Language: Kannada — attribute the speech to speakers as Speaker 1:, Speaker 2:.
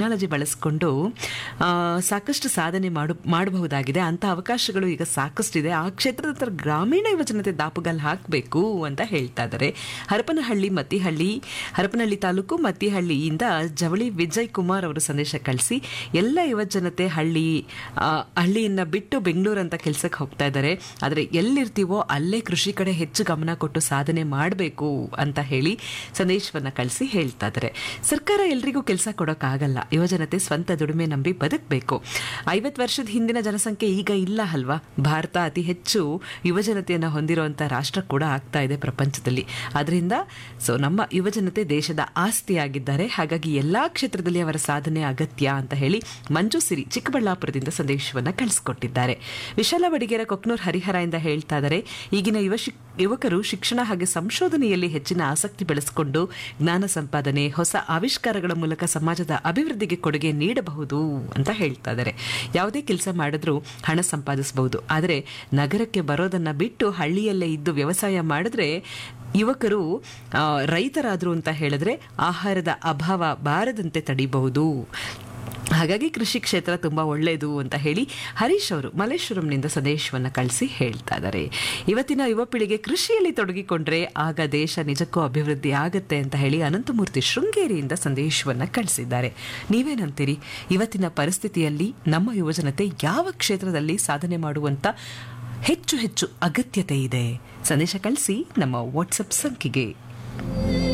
Speaker 1: ಟೆಕ್ನಾಲಜಿ ಬಳಸಿಕೊಂಡು ಆ, ಸಾಕಷ್ಟು ಸಾಧನೆ ಮಾಡು ಮಾಡಬಹುದಾಗಿದೆ ಅಂಥ ಅವಕಾಶಗಳು ಈಗ ಸಾಕಷ್ಟಿದೆ ಆ ಕ್ಷೇತ್ರದ ಹತ್ರ ಗ್ರಾಮೀಣ ಯುವಜನತೆ ದಾಪುಗಾಲ್ ಹಾಕಬೇಕು ಅಂತ ಹೇಳ್ತಾ ಇದ್ದಾರೆ ಹರಪನಹಳ್ಳಿ ಮತ್ತಿಹಳ್ಳಿ ಹರಪನಹಳ್ಳಿ ತಾಲೂಕು ಮತ್ತಿಹಳ್ಳಿಯಿಂದ ಜವಳಿ ವಿಜಯ್ ಕುಮಾರ್ ಅವರು ಸಂದೇಶ ಕಳಿಸಿ ಎಲ್ಲ ಯುವಜನತೆ ಹಳ್ಳಿ ಆ, ಹಳ್ಳಿಯನ್ನ ಬಿಟ್ಟು ಬೆಂಗಳೂರು ಅಂತ ಕೆಲಸಕ್ಕೆ ಹೋಗ್ತಾ ಇದ್ದಾರೆ ಆದರೆ ಎಲ್ಲಿರ್ತೀವೋ ಅಲ್ಲೇ ಕೃಷಿ ಕಡೆ ಹೆಚ್ಚು ಗಮನ ಕೊಟ್ಟು ಸಾಧನೆ ಮಾಡಬೇಕು ಅಂತ ಹೇಳಿ ಸಂದೇಶವನ್ನ ಕಳಿಸಿ ಹೇಳ್ತಾ ಇದ್ದಾರೆ ಸರ್ಕಾರ ಎಲ್ರಿಗೂ ಕೆಲಸ ಕೊಡೋಕ್ಕಾಗಲ್ಲ ಯುವಜನತೆ ಸ್ವಂತ ದುಡಿಮೆ ನಂಬಿ ಬದುಕಬೇಕು ಐವತ್ತು ವರ್ಷದ ಹಿಂದಿನ ಜನಸಂಖ್ಯೆ ಈಗ ಇಲ್ಲ ಅಲ್ವಾ ಭಾರತ ಅತಿ ಹೆಚ್ಚು ಯುವಜನತೆಯನ್ನು ಹೊಂದಿರುವಂಥ ರಾಷ್ಟ್ರ ಕೂಡ ಆಗ್ತಾ ಇದೆ ಪ್ರಪಂಚದಲ್ಲಿ ಅದರಿಂದ ಸೊ ನಮ್ಮ ಯುವಜನತೆ ದೇಶದ ಆಸ್ತಿಯಾಗಿದ್ದಾರೆ ಹಾಗಾಗಿ ಎಲ್ಲಾ ಕ್ಷೇತ್ರದಲ್ಲಿ ಅವರ ಸಾಧನೆ ಅಗತ್ಯ ಅಂತ ಹೇಳಿ ಮಂಜು ಸಿರಿ ಚಿಕ್ಕಬಳ್ಳಾಪುರದಿಂದ ಸಂದೇಶವನ್ನ ಕಳಿಸ್ಕೊಟ್ಟಿದ್ದಾರೆ ವಿಶಾಲ ಬಡಿಗೇರ ಕೊಕ್ನೂರ್ ಹರಿಹರದಿಂದ ಹೇಳ್ತಾ ಇದ್ದಾರೆ ಈಗಿನ ಯುವ ಶಿಕ್- ಯುವಕರು ಶಿಕ್ಷಣ ಹಾಗೆ ಸಂಶೋಧನೆಯಲ್ಲಿ ಹೆಚ್ಚಿನ ಆಸಕ್ತಿ ಬೆಳೆಸಿಕೊಂಡು ಜ್ಞಾನ ಸಂಪಾದನೆ ಹೊಸ ಆವಿಷ್ಕಾರಗಳ ಮೂಲಕ ಸಮಾಜದ ಅಭಿವೃದ್ಧಿಗೆ ಕೊಡುಗೆ ನೀಡಬಹುದು ಅಂತ ಹೇಳ್ತಾ ಇದ್ದಾರೆ ಯಾವುದೇ ಕೆಲಸ ಮಾಡಿದ್ರೂ ಹಣ ಸಂಪಾದಿಸಬಹುದು ಆದರೆ ನಗರಕ್ಕೆ ಬರೋದನ್ನ ಬಿಟ್ಟು ಹಳ್ಳಿಯಲ್ಲೇ ಇದ್ದು ವ್ಯವಸಾಯ ಮಾಡಿದ್ರೆ ಯುವಕರು ಆ, ರೈತರಾದ್ರು ಅಂತ ಹೇಳಿದ್ರೆ ಆಹಾರದ ಅಭಾವ ಬಾರದಂತೆ ತಡಿಬಹುದು ಹಾಗಾಗಿ ಕೃಷಿ ಕ್ಷೇತ್ರ ತುಂಬಾ ಒಳ್ಳೆಯದು ಅಂತ ಹೇಳಿ ಹರೀಶ್ ಅವರು ಮಲ್ಲೇಶ್ವರಂನಿಂದ ಸಂದೇಶವನ್ನ ಕಳಿಸಿ ಹೇಳ್ತಾ ಇದ್ದಾರೆ ಇವತ್ತಿನ ಯುವ ಪೀಳಿಗೆ ಕೃಷಿಯಲ್ಲಿ ತೊಡಗಿಕೊಂಡ್ರೆ ಆಗ ದೇಶ ನಿಜಕ್ಕೂ ಅಭಿವೃದ್ಧಿ ಆಗತ್ತೆ ಅಂತ ಹೇಳಿ ಅನಂತಮೂರ್ತಿ ಶೃಂಗೇರಿಯಿಂದ ಸಂದೇಶವನ್ನ ಕಳಿಸಿದ್ದಾರೆ ನೀವೇನಂತೀರಿ ಇವತ್ತಿನ ಪರಿಸ್ಥಿತಿಯಲ್ಲಿ ನಮ್ಮ ಯುವಜನತೆ ಯಾವ ಕ್ಷೇತ್ರದಲ್ಲಿ ಸಾಧನೆ ಮಾಡುವಂತ ಹೆಚ್ಚು ಹೆಚ್ಚು ಅಗತ್ಯತೆ ಇದೆ ಸಂದೇಶ ಕಳಿಸಿ ನಮ್ಮ ವಾಟ್ಸಪ್ ಸಂಖ್ಯೆಗೆ